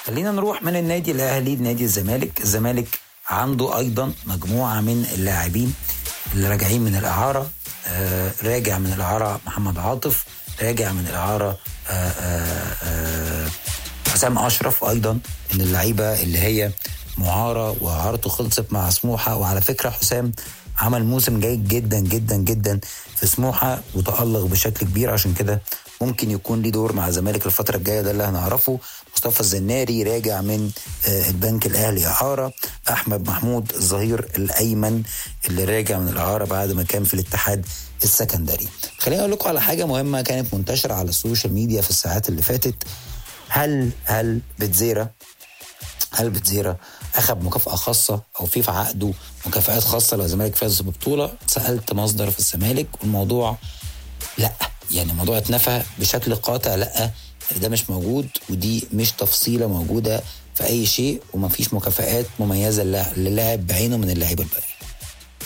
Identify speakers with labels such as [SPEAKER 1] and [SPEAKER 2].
[SPEAKER 1] خلينا نروح من النادي الاهلي لنادي الزمالك الزمالك عنده ايضا مجموعه من اللاعبين اللي راجعين من الاعاره آه راجع من الاعاره محمد عاطف راجع من الاعاره آه آه آه حسام اشرف ايضا من اللعيبه اللي هي معاره واعارته خلصت مع سموحه وعلى فكره حسام عمل موسم جيد جدا جدا جدا في سموحه وتالق بشكل كبير عشان كده ممكن يكون ليه دور مع الزمالك الفتره الجايه ده اللي هنعرفه مصطفى الزناري راجع من آه، البنك الاهلي اعاره احمد محمود الظهير الايمن اللي راجع من الاعاره بعد ما كان في الاتحاد السكندري خليني اقول لكم على حاجه مهمه كانت منتشره على السوشيال ميديا في الساعات اللي فاتت هل هل بتزيرا هل بتزيرا اخذ مكافاه خاصه او في في عقده مكافآت خاصه لو الزمالك فاز ببطوله سالت مصدر في الزمالك والموضوع لا يعني الموضوع اتنفى بشكل قاطع لا ده مش موجود ودي مش تفصيله موجوده في اي شيء ومفيش مكافآت مميزه للاعب بعينه من اللعيبه الباقيه